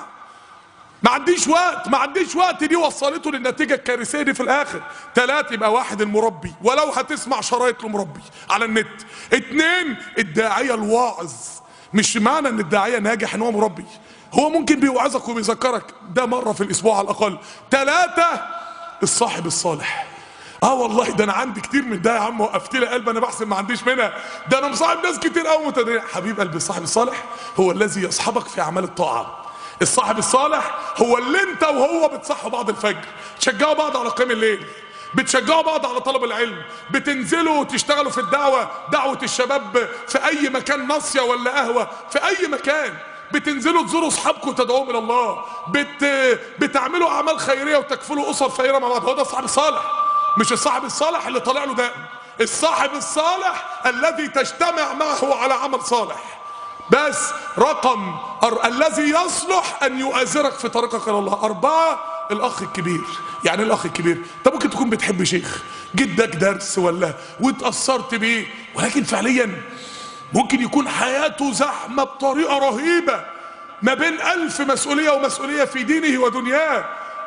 S1: ما عنديش وقت ما عنديش وقت دي وصلته للنتيجة الكارثية دي في الآخر ثلاثة يبقى واحد المربي ولو هتسمع شرايط المربي على النت اتنين الداعية الواعظ مش معنى ان الداعية ناجح ان هو مربي هو ممكن بيوعظك وبيذكرك ده مرة في الأسبوع على الأقل ثلاثة الصاحب الصالح اه والله ده انا عندي كتير من ده يا عم وقفت لي قلب انا بحسب ما عنديش منها ده انا مصاحب ناس كتير قوي متدينين حبيب قلبي الصاحب الصالح هو الذي يصحبك في اعمال الطاعه الصاحب الصالح هو اللي انت وهو بتصحوا بعض الفجر تشجعوا بعض على قيام الليل بتشجعوا بعض على طلب العلم بتنزلوا تشتغلوا في الدعوة دعوة الشباب في اي مكان ناصية ولا قهوة في اي مكان بتنزلوا تزوروا اصحابكم وتدعوهم الى الله بت... بتعملوا اعمال خيرية وتكفلوا اسر فقيرة مع بعض هو ده الصاحب الصالح مش الصاحب الصالح اللي طالع له ده الصاحب الصالح الذي تجتمع معه على عمل صالح بس رقم أر... الذي يصلح ان يؤازرك في طريقك الى الله اربعة الاخ الكبير يعني إيه الاخ الكبير انت ممكن تكون بتحب شيخ جدك درس ولا واتأثرت بيه ولكن فعليا ممكن يكون حياته زحمة بطريقة رهيبة ما بين ألف مسؤولية ومسؤولية في دينه ودنياه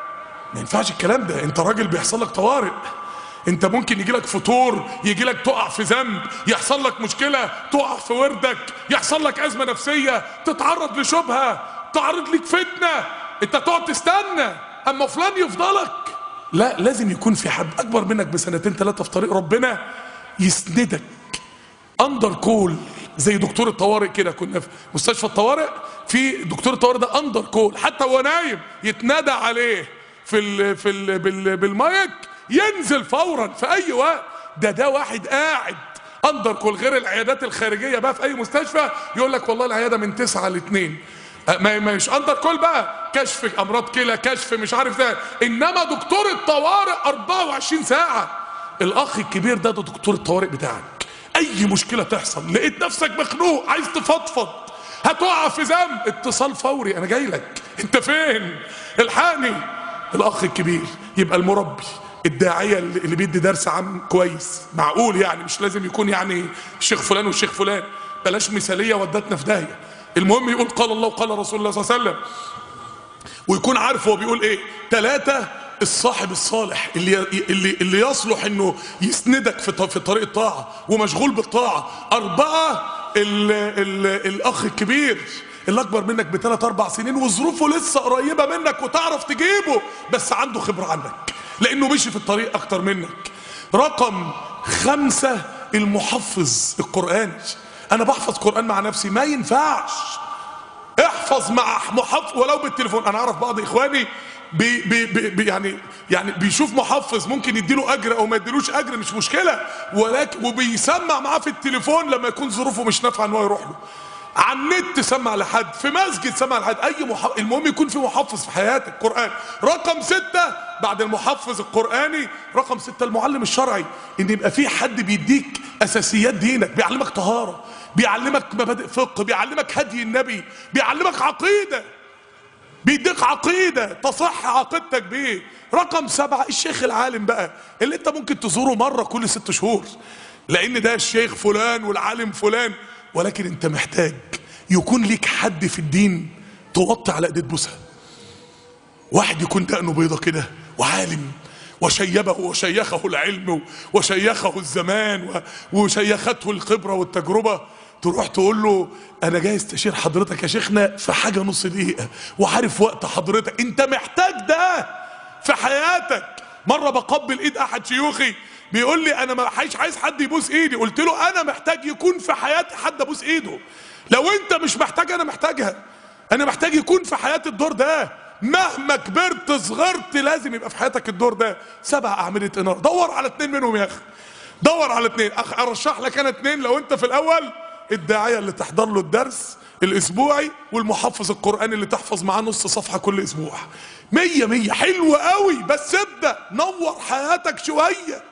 S1: ما ينفعش الكلام ده انت راجل بيحصل لك طوارئ انت ممكن يجي لك فطور يجي لك تقع في ذنب يحصل لك مشكلة تقع في وردك يحصل لك أزمة نفسية تتعرض لشبهة تعرض لك فتنة انت تقعد تستنى اما فلان يفضلك لا لازم يكون في حد اكبر منك بسنتين ثلاثة في طريق ربنا يسندك اندر كول زي دكتور الطوارئ كده كنا في مستشفى الطوارئ في دكتور الطوارئ ده اندر كول حتى وهو نايم يتنادى عليه في ال في ال بال بالمايك ينزل فورا في اي وقت ده ده واحد قاعد اندر كول غير العيادات الخارجيه بقى في اي مستشفى يقول لك والله العياده من تسعة لاثنين ما مش اندر كول بقى كشف امراض كلى كشف مش عارف ده انما دكتور الطوارئ 24 ساعه الاخ الكبير ده ده دكتور الطوارئ بتاعك اي مشكله تحصل لقيت نفسك مخنوق عايز تفضفض هتقع في ذنب اتصال فوري انا جاي لك انت فين الحقني الاخ الكبير يبقى المربي الداعيه اللي اللي بيدي درس عام كويس معقول يعني مش لازم يكون يعني الشيخ فلان والشيخ فلان بلاش مثاليه ودتنا في داهيه المهم يقول قال الله وقال رسول الله صلى الله عليه وسلم ويكون عارف هو بيقول ايه ثلاثة الصاحب الصالح اللي اللي اللي يصلح انه يسندك في ط- في طريق الطاعة ومشغول بالطاعة أربعة ال ال الأخ الكبير اللي أكبر منك بثلاث أربع سنين وظروفه لسه قريبة منك وتعرف تجيبه بس عنده خبرة عنك لأنه مشي في الطريق أكتر منك رقم خمسة المحفظ القرآني أنا بحفظ قرآن مع نفسي ما ينفعش احفظ مع محفظ ولو بالتليفون انا اعرف بعض اخواني بي بي بي بي يعني يعني بيشوف محفظ ممكن يديله اجر او ما يديلوش اجر مش مشكله ولكن وبيسمع معاه في التليفون لما يكون ظروفه مش نافعه ان هو يروح له على النت سمع لحد في مسجد سمع لحد اي محفظ المهم يكون في محفظ في حياتك قران رقم ستة بعد المحفظ القراني رقم ستة المعلم الشرعي ان يبقى في حد بيديك اساسيات دينك بيعلمك طهاره بيعلمك مبادئ فقه بيعلمك هدي النبي بيعلمك عقيده بيديك عقيدة تصح عقيدتك بيه رقم سبعة الشيخ العالم بقى اللي انت ممكن تزوره مرة كل ست شهور لان ده الشيخ فلان والعالم فلان ولكن انت محتاج يكون ليك حد في الدين توطي على ايديه تبوسها واحد يكون دقنه بيضة كده وعالم وشيبه وشيخه العلم وشيخه الزمان و- وشيخته الخبرة والتجربة تروح تقول له انا جاي استشير حضرتك يا شيخنا في حاجه نص دقيقه وعارف وقت حضرتك انت محتاج ده في حياتك مره بقبل ايد احد شيوخي بيقول لي انا ما مش عايز حد يبوس ايدي قلت له انا محتاج يكون في حياتي حد ابوس ايده لو انت مش محتاج انا محتاجها انا محتاج يكون في حياتي الدور ده مهما كبرت صغرت لازم يبقى في حياتك الدور ده سبع اعمده اناره دور على اتنين منهم يا اخي دور على اتنين أخ ارشح لك انا اتنين لو انت في الاول الداعيه اللي تحضر له الدرس الاسبوعي والمحفظ القراني اللي تحفظ معاه نص صفحه كل اسبوع مية مية حلو قوي بس ابدا نور حياتك شويه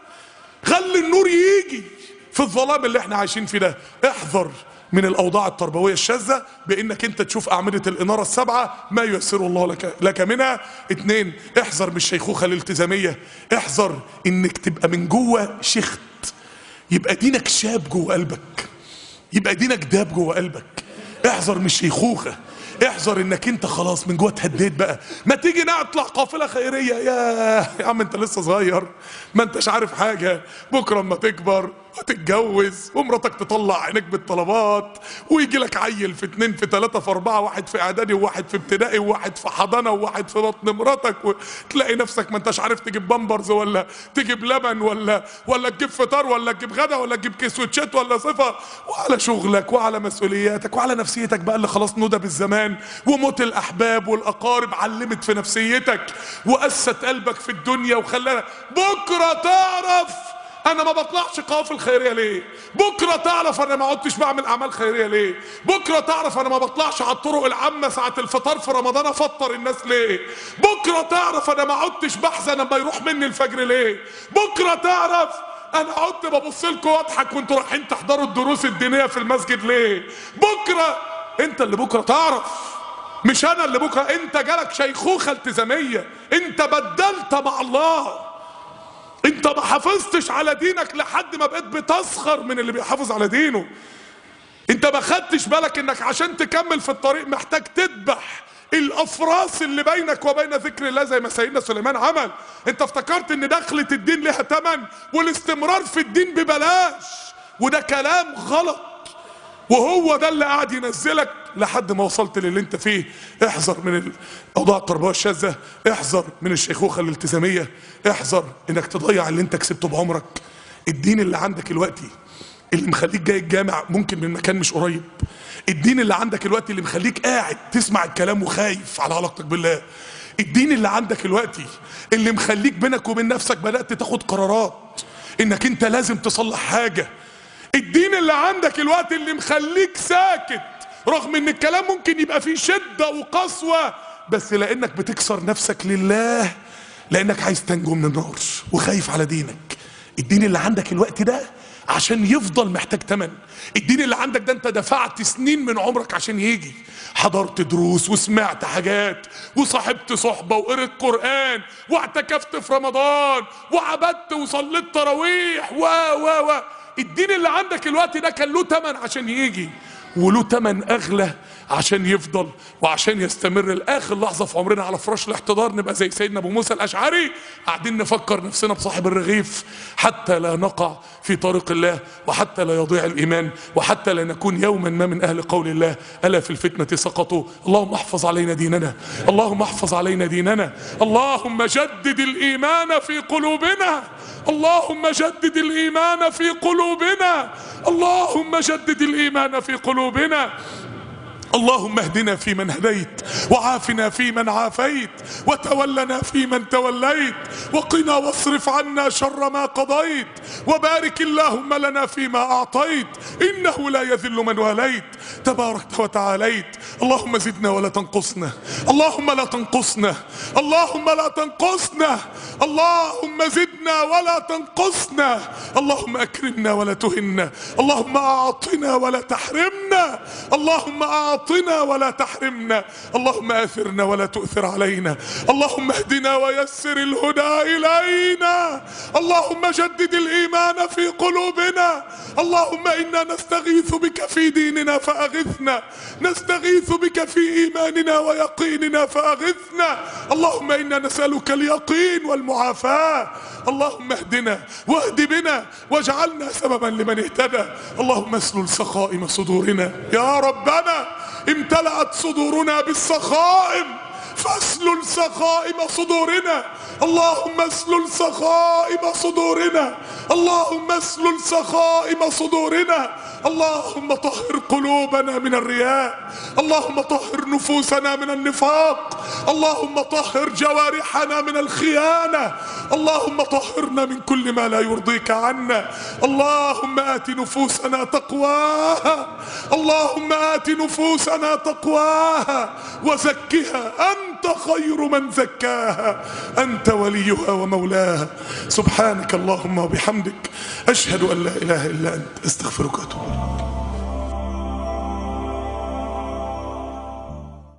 S1: خلي النور يجي في الظلام اللي احنا عايشين فيه ده احذر من الاوضاع التربويه الشاذه بانك انت تشوف اعمده الاناره السبعه ما ييسره الله لك لك منها اتنين احذر من الشيخوخه الالتزاميه احذر انك تبقى من جوه شخت يبقى دينك شاب جوه قلبك يبقى دينك داب جوه قلبك احذر من الشيخوخه احذر انك انت خلاص من جوه اتهديت بقى ما تيجي نطلع قافله خيريه يا يا عم انت لسه صغير ما انتش عارف حاجه بكره اما تكبر وتتجوز ومراتك تطلع عينيك بالطلبات ويجي لك عيل في اتنين في تلاته في اربعه واحد في اعدادي وواحد في ابتدائي وواحد في حضانه وواحد في بطن مراتك وتلاقي نفسك ما انتش عارف تجيب بامبرز ولا تجيب لبن ولا ولا تجيب فطار ولا تجيب غدا ولا تجيب كيسوتشات ولا صفه وعلى شغلك وعلى مسؤولياتك وعلى نفسيتك بقى اللي خلاص ندى بالزمان وموت الاحباب والاقارب علمت في نفسيتك وقست قلبك في الدنيا وخلاها بكره تعرف انا ما بطلعش قوافل خيريه ليه بكره تعرف انا ما عدتش بعمل اعمال خيريه ليه بكره تعرف انا ما بطلعش على الطرق العامه ساعه الفطار في رمضان افطر الناس ليه بكره تعرف انا ما عدتش بحزن لما يروح مني الفجر ليه بكره تعرف انا قعدت ببص لكم واضحك وانتوا رايحين تحضروا الدروس الدينيه في المسجد ليه بكره انت اللي بكره تعرف مش انا اللي بكره انت جالك شيخوخه التزاميه انت بدلت مع الله انت ما حافظتش على دينك لحد ما بقيت بتسخر من اللي بيحافظ على دينه انت ما خدتش بالك انك عشان تكمل في الطريق محتاج تذبح الافراس اللي بينك وبين ذكر الله زي ما سيدنا سليمان عمل انت افتكرت ان دخلة الدين لها تمن والاستمرار في الدين ببلاش وده كلام غلط وهو ده اللي قاعد ينزلك لحد ما وصلت للي انت فيه احذر من الاوضاع التربويه الشاذه احذر من الشيخوخه الالتزاميه احذر انك تضيع اللي انت كسبته بعمرك الدين اللي عندك دلوقتي اللي مخليك جاي الجامع ممكن من مكان مش قريب الدين اللي عندك دلوقتي اللي مخليك قاعد تسمع الكلام وخايف على علاقتك بالله الدين اللي عندك دلوقتي اللي مخليك بينك وبين نفسك بدأت تاخد قرارات انك انت لازم تصلح حاجة الدين اللي عندك الوقت اللي مخليك ساكت رغم ان الكلام ممكن يبقى فيه شدة وقسوة بس لانك بتكسر نفسك لله لانك عايز تنجو من النار وخايف على دينك الدين اللي عندك الوقت ده عشان يفضل محتاج تمن الدين اللي عندك ده انت دفعت سنين من عمرك عشان يجي حضرت دروس وسمعت حاجات وصاحبت صحبة وقريت قرآن واعتكفت في رمضان وعبدت وصليت تراويح و و و الدين اللي عندك الوقت ده كان له تمن عشان يجي وله تمن اغلى عشان يفضل وعشان يستمر لاخر لحظه في عمرنا على فراش الاحتضار نبقى زي سيدنا ابو موسى الاشعري قاعدين نفكر نفسنا بصاحب الرغيف حتى لا نقع في طريق الله وحتى لا يضيع الايمان وحتى لا نكون يوما ما من اهل قول الله الا في الفتنه سقطوا اللهم احفظ علينا ديننا اللهم احفظ علينا ديننا اللهم جدد الايمان في قلوبنا اللهم جدد الايمان في قلوبنا اللهم جدد الايمان في قلوبنا اللهم اهدنا فيمن هديت وعافنا فيمن عافيت وتولنا فيمن توليت وقنا واصرف عنا شر ما قضيت وبارك اللهم لنا فيما اعطيت انه لا يذل من واليت تباركت وتعاليت اللهم زدنا ولا تنقصنا اللهم لا تنقصنا اللهم لا تنقصنا اللهم زدنا ولا تنقصنا اللهم اكرمنا ولا تهنا اللهم اعطنا ولا تحرمنا اللهم اعطنا ولا تحرمنا اللهم اثرنا ولا تؤثر علينا اللهم اهدنا ويسر الهدى الينا اللهم جدد الايمان في قلوبنا اللهم انا نستغيث بك في ديننا فاغثنا نستغيث نستغيث بك في إيماننا ويقيننا فأغثنا اللهم إنا نسألك اليقين والمعافاة اللهم اهدنا واهد بنا واجعلنا سببا لمن اهتدى اللهم اسلل سخائم صدورنا يا ربنا امتلأت صدورنا بالسخائم فاسلل سخائم صدورنا اللهم اسلل سخائم صدورنا اللهم اسلل سخائم صدورنا اللهم طهر قلوبنا من الرياء اللهم طهر نفوسنا من النفاق اللهم طهر جوارحنا من الخيانة اللهم طهرنا من كل ما لا يرضيك عنا اللهم آت نفوسنا تقواها اللهم آت نفوسنا تقواها وزكها أنت خير من زكاها أنت وليها ومولاها سبحانك اللهم وبحمدك أشهد أن لا إله إلا أنت استغفرك وأتوب إليك